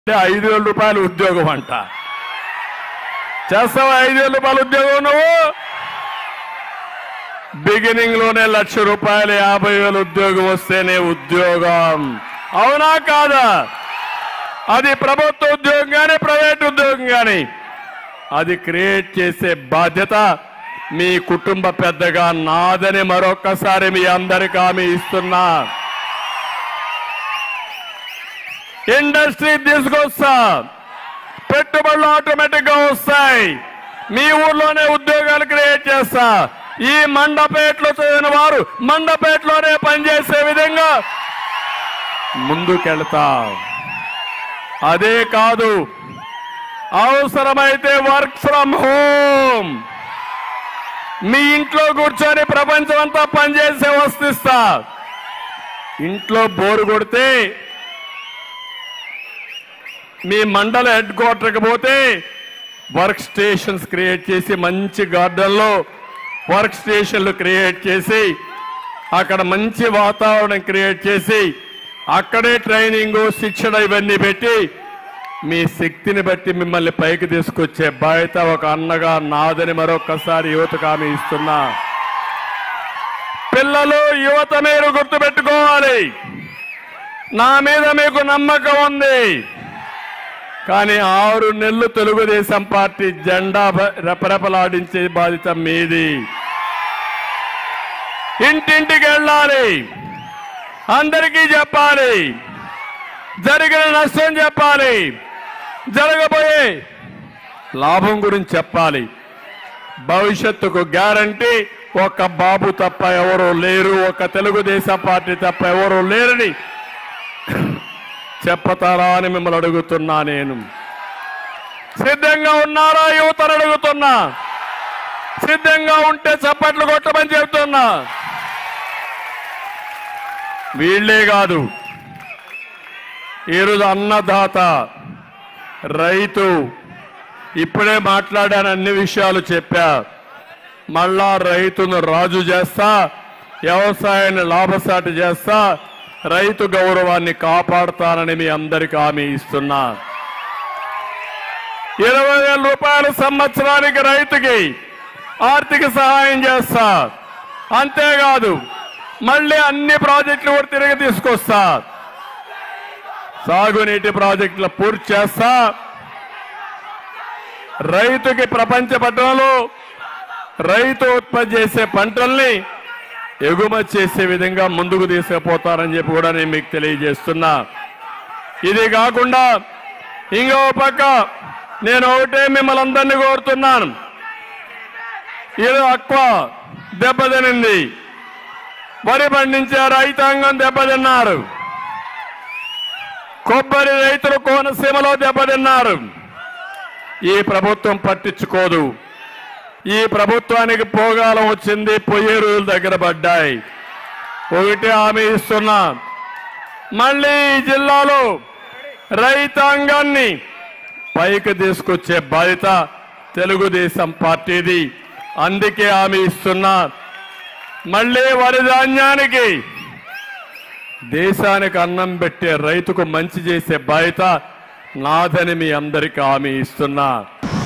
అంటే ఐదు వేల రూపాయలు ఉద్యోగం అంట చేస్తావా ఐదు వేల రూపాయలు ఉద్యోగం నువ్వు బిగినింగ్ లోనే లక్ష రూపాయలు యాభై వేల ఉద్యోగం వస్తేనే ఉద్యోగం అవునా కాదా అది ప్రభుత్వ ఉద్యోగం కానీ ప్రైవేట్ ఉద్యోగం కానీ అది క్రియేట్ చేసే బాధ్యత మీ కుటుంబ పెద్దగా నాదని మరొక్కసారి మీ అందరికి హామీ ఇస్తున్నా ఇండస్ట్రీ తీసుకొస్తా పెట్టుబడులు ఆటోమేటిక్ గా వస్తాయి మీ ఊర్లోనే ఉద్యోగాలు క్రియేట్ చేస్తా ఈ మండపేటలో చదివిన వారు మండపేటలోనే పనిచేసే విధంగా ముందుకెళ్తా అదే కాదు అవసరమైతే వర్క్ ఫ్రమ్ హోమ్ మీ ఇంట్లో కూర్చొని ప్రపంచం అంతా పనిచేసే వస్తుస్తా ఇంట్లో బోరు కొడితే మీ మండల హెడ్ క్వార్టర్కి పోతే వర్క్ స్టేషన్స్ క్రియేట్ చేసి మంచి గార్డెన్లో వర్క్ స్టేషన్లు క్రియేట్ చేసి అక్కడ మంచి వాతావరణం క్రియేట్ చేసి అక్కడే ట్రైనింగ్ శిక్షణ ఇవన్నీ పెట్టి మీ శక్తిని బట్టి మిమ్మల్ని పైకి తీసుకొచ్చే బాధ్యత ఒక అన్నగా నాదని మరొక్కసారి యువతకు హామీ ఇస్తున్నా పిల్లలు యువత మీరు గుర్తుపెట్టుకోవాలి నా మీద మీకు నమ్మకం ఉంది కానీ ఆరు నెలలు తెలుగుదేశం పార్టీ జెండా బ- రెపరెపలాడించే బాధ్యత మీది ఇంటింటికి వెళ్ళాలి అందరికీ చెప్పాలి జరిగిన నష్టం చెప్పాలి జరగబోయే లాభం గురించి చెప్పాలి భవిష్యత్తుకు గ్యారంటీ ఒక బాబు తప్ప ఎవరూ లేరు ఒక తెలుగుదేశం పార్టీ తప్ప ఎవరూ లేరని చెప్పతారా అని మిమ్మల్ని అడుగుతున్నా నేను సిద్ధంగా ఉన్నారా యువతను అడుగుతున్నా సిద్ధంగా ఉంటే చప్పట్లు కొట్టమని చెప్తున్నా వీళ్ళే కాదు ఈరోజు అన్నదాత రైతు ఇప్పుడే మాట్లాడాను అన్ని విషయాలు చెప్పా మళ్ళా రైతును రాజు చేస్తా వ్యవసాయాన్ని లాభసాటి చేస్తా రైతు గౌరవాన్ని కాపాడుతానని మీ అందరికి హామీ ఇస్తున్నా ఇరవై వేల రూపాయల సంవత్సరానికి రైతుకి ఆర్థిక సహాయం చేస్తా అంతేకాదు మళ్ళీ అన్ని ప్రాజెక్టులు కూడా తిరిగి తీసుకొస్తా సాగునీటి ప్రాజెక్టులు పూర్తి చేస్తా రైతుకి ప్రపంచ పట్టణంలో రైతు ఉత్పత్తి చేసే పంటల్ని ఎగుమతి చేసే విధంగా ముందుకు తీసుకుపోతారని చెప్పి కూడా నేను మీకు తెలియజేస్తున్నా ఇది కాకుండా ఇంకో పక్క నేను ఒకటే మిమ్మల్ని అందరినీ కోరుతున్నాను ఇది అక్వ దెబ్బతినింది వరి పండించే రైతాంగం దెబ్బతిన్నారు కొబ్బరి రైతులు కోనసీమలో దెబ్బతిన్నారు ఈ ప్రభుత్వం పట్టించుకోదు ఈ ప్రభుత్వానికి పోగాలం వచ్చింది పొయ్యే రోజులు దగ్గర పడ్డాయి ఒకటి హామీ ఇస్తున్నా మళ్ళీ ఈ జిల్లాలో రైతాంగాన్ని పైకి తీసుకొచ్చే బాధ్యత తెలుగుదేశం పార్టీది అందుకే హామీ ఇస్తున్నా మళ్ళీ వరి ధాన్యానికి దేశానికి అన్నం పెట్టే రైతుకు మంచి చేసే బాధ్యత నాదని మీ అందరికీ హామీ ఇస్తున్నా